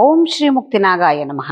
ಓಂ ಶ್ರೀ ಮುಕ್ತಿನಾಗಾಯ ನಮಃ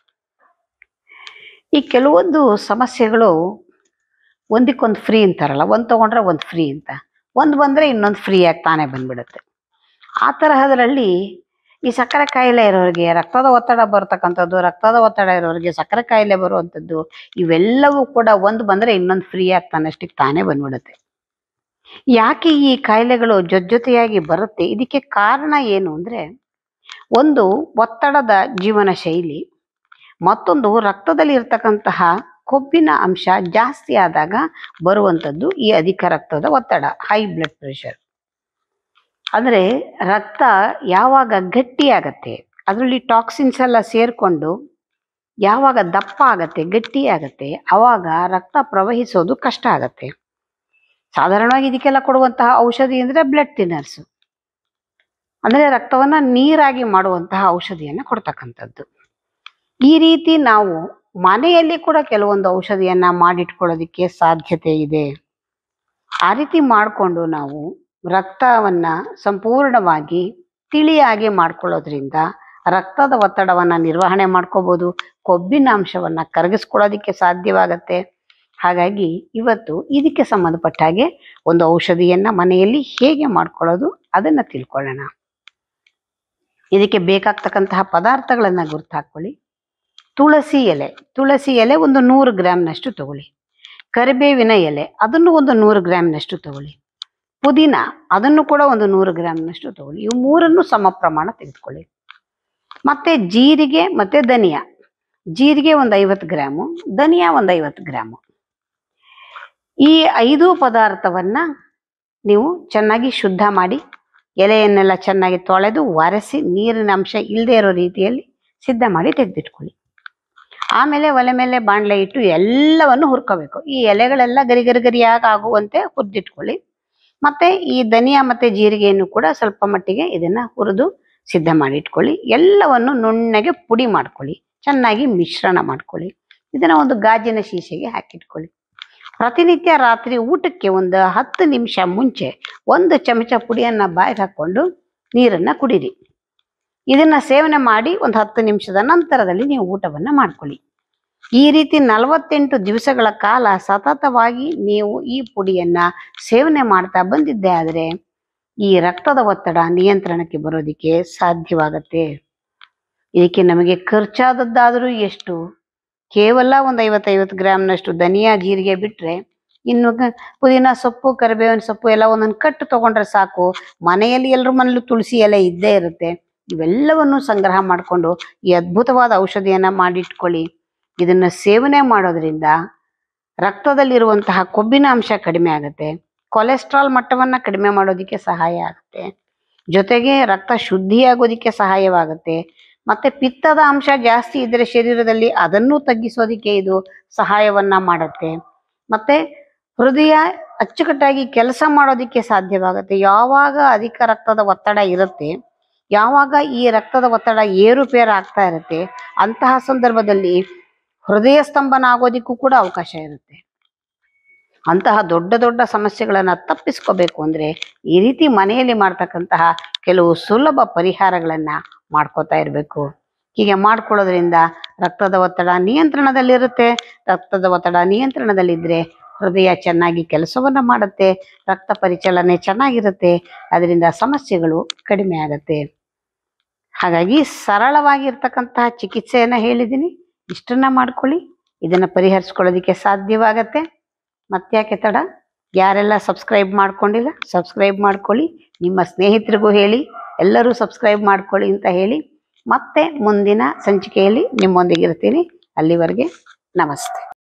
ಈ ಕೆಲವೊಂದು ಸಮಸ್ಯೆಗಳು ಒಂದಕ್ಕೊಂದು ಫ್ರೀ ಅಂತಾರಲ್ಲ ಒಂದು ತಗೊಂಡ್ರೆ ಒಂದು ಫ್ರೀ ಅಂತ ಒಂದು ಬಂದರೆ ಇನ್ನೊಂದು ಫ್ರೀಯಾಗಿ ತಾನೇ ಬಂದ್ಬಿಡುತ್ತೆ ಆ ತರಹದರಲ್ಲಿ ಈ ಸಕ್ಕರೆ ಕಾಯಿಲೆ ಇರೋರಿಗೆ ರಕ್ತದ ಒತ್ತಡ ಬರ್ತಕ್ಕಂಥದ್ದು ರಕ್ತದ ಒತ್ತಡ ಇರೋರಿಗೆ ಸಕ್ಕರೆ ಕಾಯಿಲೆ ಬರುವಂಥದ್ದು ಇವೆಲ್ಲವೂ ಕೂಡ ಒಂದು ಬಂದರೆ ಇನ್ನೊಂದು ಫ್ರೀ ಆಗ್ತಾನಷ್ಟಕ್ಕೆ ತಾನೇ ಬಂದ್ಬಿಡುತ್ತೆ ಯಾಕೆ ಈ ಕಾಯಿಲೆಗಳು ಜೊತೆಯಾಗಿ ಬರುತ್ತೆ ಇದಕ್ಕೆ ಕಾರಣ ಏನು ಅಂದರೆ ಒಂದು ಒತ್ತಡದ ಜೀವನ ಶೈಲಿ ಮತ್ತೊಂದು ರಕ್ತದಲ್ಲಿ ಇರ್ತಕ್ಕಂತಹ ಕೊಬ್ಬಿನ ಅಂಶ ಜಾಸ್ತಿ ಆದಾಗ ಬರುವಂಥದ್ದು ಈ ಅಧಿಕ ರಕ್ತದ ಒತ್ತಡ ಹೈ ಬ್ಲಡ್ ಪ್ರೆಷರ್ ಅಂದರೆ ರಕ್ತ ಯಾವಾಗ ಗಟ್ಟಿ ಆಗತ್ತೆ ಅದರಲ್ಲಿ ಟಾಕ್ಸಿನ್ಸ್ ಎಲ್ಲ ಸೇರಿಕೊಂಡು ಯಾವಾಗ ದಪ್ಪ ಆಗತ್ತೆ ಗಟ್ಟಿ ಆಗತ್ತೆ ಅವಾಗ ರಕ್ತ ಪ್ರವಹಿಸೋದು ಕಷ್ಟ ಆಗತ್ತೆ ಸಾಧಾರಣವಾಗಿ ಇದಕ್ಕೆಲ್ಲ ಕೊಡುವಂತಹ ಔಷಧಿ ಅಂದರೆ ಬ್ಲಡ್ ಥಿನ್ನರ್ಸ್ ಅಂದರೆ ರಕ್ತವನ್ನ ನೀರಾಗಿ ಮಾಡುವಂತಹ ಔಷಧಿಯನ್ನ ಕೊಡ್ತಕ್ಕಂಥದ್ದು ಈ ರೀತಿ ನಾವು ಮನೆಯಲ್ಲಿ ಕೂಡ ಕೆಲವೊಂದು ಔಷಧಿಯನ್ನ ಮಾಡಿಟ್ಕೊಳ್ಳೋದಕ್ಕೆ ಸಾಧ್ಯತೆ ಇದೆ ಆ ರೀತಿ ಮಾಡಿಕೊಂಡು ನಾವು ರಕ್ತವನ್ನ ಸಂಪೂರ್ಣವಾಗಿ ತಿಳಿಯಾಗಿ ಮಾಡ್ಕೊಳ್ಳೋದ್ರಿಂದ ರಕ್ತದ ಒತ್ತಡವನ್ನ ನಿರ್ವಹಣೆ ಮಾಡ್ಕೋಬಹುದು ಕೊಬ್ಬಿನ ಅಂಶವನ್ನ ಕರಗಿಸ್ಕೊಳ್ಳೋದಕ್ಕೆ ಸಾಧ್ಯವಾಗತ್ತೆ ಹಾಗಾಗಿ ಇವತ್ತು ಇದಕ್ಕೆ ಸಂಬಂಧಪಟ್ಟ ಹಾಗೆ ಒಂದು ಔಷಧಿಯನ್ನ ಮನೆಯಲ್ಲಿ ಹೇಗೆ ಮಾಡ್ಕೊಳ್ಳೋದು ಅದನ್ನ ತಿಳ್ಕೊಳ್ಳೋಣ ಇದಕ್ಕೆ ಬೇಕಾಗ್ತಕ್ಕಂತಹ ಪದಾರ್ಥಗಳನ್ನ ಗುರ್ತಾಕೊಳ್ಳಿ ತುಳಸಿ ಎಲೆ ತುಳಸಿ ಎಲೆ ಒಂದು ನೂರು ಗ್ರಾಮ್ನಷ್ಟು ತಗೊಳ್ಳಿ ಕರಿಬೇವಿನ ಎಲೆ ಅದನ್ನು ಒಂದು ನೂರು ಗ್ರಾಮ್ನಷ್ಟು ತಗೊಳ್ಳಿ ಪುದೀನ ಅದನ್ನು ಕೂಡ ಒಂದು ನೂರು ಗ್ರಾಮ್ನಷ್ಟು ತಗೊಳ್ಳಿ ಇವು ಮೂರನ್ನು ಸಮ ಪ್ರಮಾಣ ತೆಗೆದುಕೊಳ್ಳಿ ಮತ್ತೆ ಜೀರಿಗೆ ಮತ್ತೆ ಧನಿಯಾ ಜೀರಿಗೆ ಒಂದು ಐವತ್ತು ಗ್ರಾಮು ಧನಿಯಾ ಒಂದು ಐವತ್ತು ಗ್ರಾಮು ಈ ಐದು ಪದಾರ್ಥವನ್ನ ನೀವು ಚೆನ್ನಾಗಿ ಶುದ್ಧ ಮಾಡಿ ಎಲೆಯನ್ನೆಲ್ಲ ಚೆನ್ನಾಗಿ ತೊಳೆದು ಒರೆಸಿ ನೀರಿನ ಅಂಶ ಇಲ್ಲದೆ ಇರೋ ರೀತಿಯಲ್ಲಿ ಸಿದ್ಧ ಮಾಡಿ ತೆಗೆದಿಟ್ಕೊಳ್ಳಿ ಆಮೇಲೆ ಒಲೆ ಮೇಲೆ ಬಾಣಲೆ ಇಟ್ಟು ಎಲ್ಲವನ್ನು ಹುರ್ಕೋಬೇಕು ಈ ಎಲೆಗಳೆಲ್ಲ ಗರಿ ಗರಿ ಗರಿಯಾಗಿ ಆಗುವಂತೆ ಹುರಿದಿಟ್ಕೊಳ್ಳಿ ಮತ್ತೆ ಈ ಧನಿಯಾ ಮತ್ತೆ ಜೀರಿಗೆಯನ್ನು ಕೂಡ ಸ್ವಲ್ಪ ಮಟ್ಟಿಗೆ ಇದನ್ನ ಹುರಿದು ಸಿದ್ಧ ಮಾಡಿ ಇಟ್ಕೊಳ್ಳಿ ಎಲ್ಲವನ್ನು ನುಣ್ಣಗೆ ಪುಡಿ ಮಾಡ್ಕೊಳ್ಳಿ ಚೆನ್ನಾಗಿ ಮಿಶ್ರಣ ಮಾಡ್ಕೊಳ್ಳಿ ಇದನ್ನ ಒಂದು ಗಾಜಿನ ಶೀಶೆಗೆ ಹಾಕಿಟ್ಕೊಳ್ಳಿ ಪ್ರತಿನಿತ್ಯ ರಾತ್ರಿ ಊಟಕ್ಕೆ ಒಂದು ಹತ್ತು ನಿಮಿಷ ಮುಂಚೆ ಒಂದು ಚಮಚ ಪುಡಿಯನ್ನ ಬಾಯಿಗೆ ಹಾಕೊಂಡು ನೀರನ್ನ ಕುಡೀರಿ ಇದನ್ನ ಸೇವನೆ ಮಾಡಿ ಒಂದು ಹತ್ತು ನಿಮಿಷದ ನಂತರದಲ್ಲಿ ನೀವು ಊಟವನ್ನ ಮಾಡ್ಕೊಳ್ಳಿ ಈ ರೀತಿ ನಲವತ್ತೆಂಟು ದಿವಸಗಳ ಕಾಲ ಸತತವಾಗಿ ನೀವು ಈ ಪುಡಿಯನ್ನ ಸೇವನೆ ಮಾಡ್ತಾ ಬಂದಿದ್ದೆ ಆದರೆ ಈ ರಕ್ತದ ಒತ್ತಡ ನಿಯಂತ್ರಣಕ್ಕೆ ಬರೋದಿಕ್ಕೆ ಸಾಧ್ಯವಾಗತ್ತೆ ಇದಕ್ಕೆ ನಮಗೆ ಖರ್ಚಾದದ್ದಾದರೂ ಎಷ್ಟು ಕೇವಲ ಒಂದು ಐವತ್ತೈವತ್ತು ಗ್ರಾಮ್ನಷ್ಟು ಧನಿಯಾ ಜೀರಿಗೆ ಬಿಟ್ರೆ ಇನ್ನು ಗ- ಪುದೀನ ಸೊಪ್ಪು ಕರಿಬೇವಿನ ಸೊಪ್ಪು ಎಲ್ಲ ಒಂದೊಂದು ಕಟ್ಟು ತಗೊಂಡ್ರೆ ಸಾಕು ಮನೆಯಲ್ಲಿ ಎಲ್ಲರ ಮನೇಲೂ ತುಳಸಿ ಎಲೆ ಇದ್ದೇ ಇರುತ್ತೆ ಇವೆಲ್ಲವನ್ನು ಸಂಗ್ರಹ ಮಾಡಿಕೊಂಡು ಈ ಅದ್ಭುತವಾದ ಔಷಧಿಯನ್ನ ಮಾಡಿಟ್ಕೊಳ್ಳಿ ಇದನ್ನ ಸೇವನೆ ಮಾಡೋದ್ರಿಂದ ರಕ್ತದಲ್ಲಿರುವಂತಹ ಕೊಬ್ಬಿನ ಅಂಶ ಕಡಿಮೆ ಆಗುತ್ತೆ ಕೊಲೆಸ್ಟ್ರಾಲ್ ಮಟ್ಟವನ್ನ ಕಡಿಮೆ ಮಾಡೋದಕ್ಕೆ ಸಹಾಯ ಆಗುತ್ತೆ ಜೊತೆಗೆ ರಕ್ತ ಶುದ್ಧಿಯಾಗೋದಿಕ್ಕೆ ಸಹಾಯವಾಗುತ್ತೆ ಮತ್ತೆ ಪಿತ್ತದ ಅಂಶ ಜಾಸ್ತಿ ಇದ್ರೆ ಶರೀರದಲ್ಲಿ ಅದನ್ನು ತಗ್ಗಿಸೋದಿಕ್ಕೆ ಇದು ಸಹಾಯವನ್ನ ಮಾಡುತ್ತೆ ಮತ್ತೆ ಹೃದಯ ಅಚ್ಚುಕಟ್ಟಾಗಿ ಕೆಲಸ ಮಾಡೋದಿಕ್ಕೆ ಸಾಧ್ಯವಾಗುತ್ತೆ ಯಾವಾಗ ಅಧಿಕ ರಕ್ತದ ಒತ್ತಡ ಇರುತ್ತೆ ಯಾವಾಗ ಈ ರಕ್ತದ ಒತ್ತಡ ಏರುಪೇರು ಆಗ್ತಾ ಇರುತ್ತೆ ಅಂತಹ ಸಂದರ್ಭದಲ್ಲಿ ಹೃದಯ ಸ್ತಂಭನ ಆಗೋದಿಕ್ಕೂ ಕೂಡ ಅವಕಾಶ ಇರುತ್ತೆ ಅಂತಹ ದೊಡ್ಡ ದೊಡ್ಡ ಸಮಸ್ಯೆಗಳನ್ನ ತಪ್ಪಿಸ್ಕೋಬೇಕು ಅಂದ್ರೆ ಈ ರೀತಿ ಮನೆಯಲ್ಲಿ ಮಾಡ್ತಕ್ಕಂತಹ ಕೆಲವು ಸುಲಭ ಪರಿಹಾರಗಳನ್ನ ಮಾಡ್ಕೋತಾ ಇರಬೇಕು ಹೀಗೆ ಮಾಡ್ಕೊಳ್ಳೋದ್ರಿಂದ ರಕ್ತದ ಒತ್ತಡ ನಿಯಂತ್ರಣದಲ್ಲಿರುತ್ತೆ ರಕ್ತದ ಒತ್ತಡ ನಿಯಂತ್ರಣದಲ್ಲಿದ್ರೆ ಹೃದಯ ಚೆನ್ನಾಗಿ ಕೆಲಸವನ್ನ ಮಾಡುತ್ತೆ ರಕ್ತ ಪರಿಚಲನೆ ಚೆನ್ನಾಗಿರುತ್ತೆ ಅದರಿಂದ ಸಮಸ್ಯೆಗಳು ಕಡಿಮೆ ಆಗುತ್ತೆ ಹಾಗಾಗಿ ಸರಳವಾಗಿರ್ತಕ್ಕಂತಹ ಚಿಕಿತ್ಸೆಯನ್ನ ಹೇಳಿದ್ದೀನಿ ಇಷ್ಟನ್ನ ಮಾಡ್ಕೊಳ್ಳಿ ಇದನ್ನ ಪರಿಹರಿಸ್ಕೊಳ್ಳೋದಿಕ್ಕೆ ಸಾಧ್ಯವಾಗತ್ತೆ ಮತ್ತ್ಯಾಕೆ ತಡ ಯಾರೆಲ್ಲ ಸಬ್ಸ್ಕ್ರೈಬ್ ಮಾಡ್ಕೊಂಡಿಲ್ಲ ಸಬ್ಸ್ಕ್ರೈಬ್ ಮಾಡ್ಕೊಳ್ಳಿ ನಿಮ್ಮ ಸ್ನೇಹಿತರಿಗೂ ಹೇಳಿ ಎಲ್ಲರೂ ಸಬ್ಸ್ಕ್ರೈಬ್ ಮಾಡ್ಕೊಳ್ಳಿ ಅಂತ ಹೇಳಿ ಮತ್ತೆ ಮುಂದಿನ ಸಂಚಿಕೆಯಲ್ಲಿ ನಿಮ್ಮೊಂದಿಗೆ ಇರ್ತೀನಿ ಅಲ್ಲಿವರೆಗೆ ನಮಸ್ತೆ